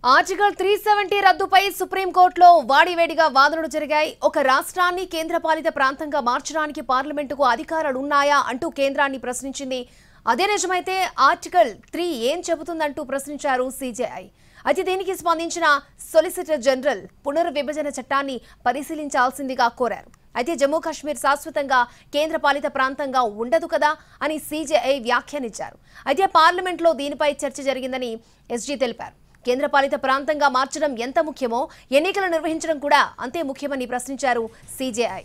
article three seventy రద్దుపై సుప్రీంకోర్టులో వాడివేడిగా వాదనలు జరిగాయి ఒక రాష్ట్రాన్ని కేంద్రపాలిత ప్రాంతంగా మార్చడానికి పార్లమెంటుకు అధికారాలు ఉన్నాయా అంటూ కేంద్రాన్ని ప్రశ్నించింది అదే నిజమైతే ఆర్టికల్ త్రీ ఏం చెబుతుందంటూ ప్రశ్నించారు సీజేఐ అయితే దీనికి స్పందించిన సొలిసిటర్ జనరల్ పునర్విభజన చట్టాన్ని పరిశీలించాల్సిందిగా కోరారు అయితే జమ్మూ కాశ్మీర్ శాశ్వతంగా కేంద్రపాలిత ప్రాంతంగా ఉండదు కదా అని సీజేఐ వ్యాఖ్యానించారు అయితే పార్లమెంట్లో దీనిపై చర్చ జరిగిందని ఎస్జీ తెలిపారు కేంద్రపాలిత ప్రాంతంగా మార్చడం ఎంత ముఖ్యమో ఎన్నికలు నిర్వహించడం కూడా అంతే ముఖ్యమని ప్రశ్నించారు సీజేఐ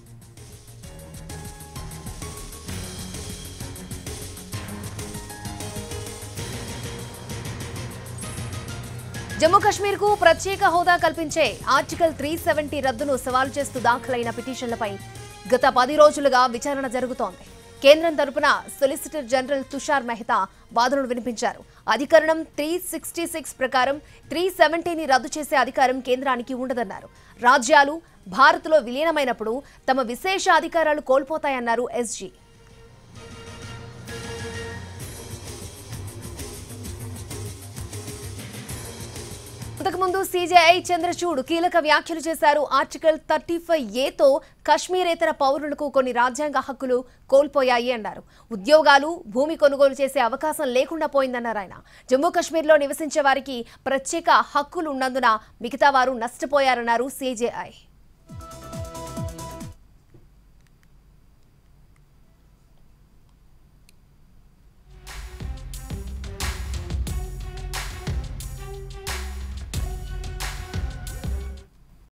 జమ్మూ కాశ్మీర్కు ప్రత్యేక హోదా కల్పించే ఆర్టికల్ త్రీ సెవెంటీ రద్దును సవాలు చేస్తూ దాఖలైన పిటిషన్లపై గత పది రోజులుగా విచారణ జరుగుతోంది కేంద్రం తరపున సొలిసిటర్ జనరల్ తుషార్ మెహతా వాదనలు వినిపించారు అధికరణం త్రీ సిక్స్టీ సిక్స్ ప్రకారం త్రీ సెవెంటీని రద్దు చేసే అధికారం కేంద్రానికి ఉండదన్నారు రాజ్యాలు భారత్లో విలీనమైనప్పుడు తమ విశేష అధికారాలు కోల్పోతాయన్నారు ఎస్జీ అంతకుముందు సీజేఐ చంద్రచూడ్ కీలక వ్యాఖ్యలు చేశారు ఆర్టికల్ థర్టీ ఫైవ్ ఏతో కశ్మీరేతర పౌరులకు కొన్ని రాజ్యాంగ హక్కులు కోల్పోయాయి అన్నారు ఉద్యోగాలు భూమి కొనుగోలు చేసే అవకాశం లేకుండా పోయిందన్నారు ఆయన జమ్మూ కాశ్మీర్లో నివసించే వారికి ప్రత్యేక హక్కులు ఉన్నందున మిగతా వారు నష్టపోయారన్నారు సీజేఐ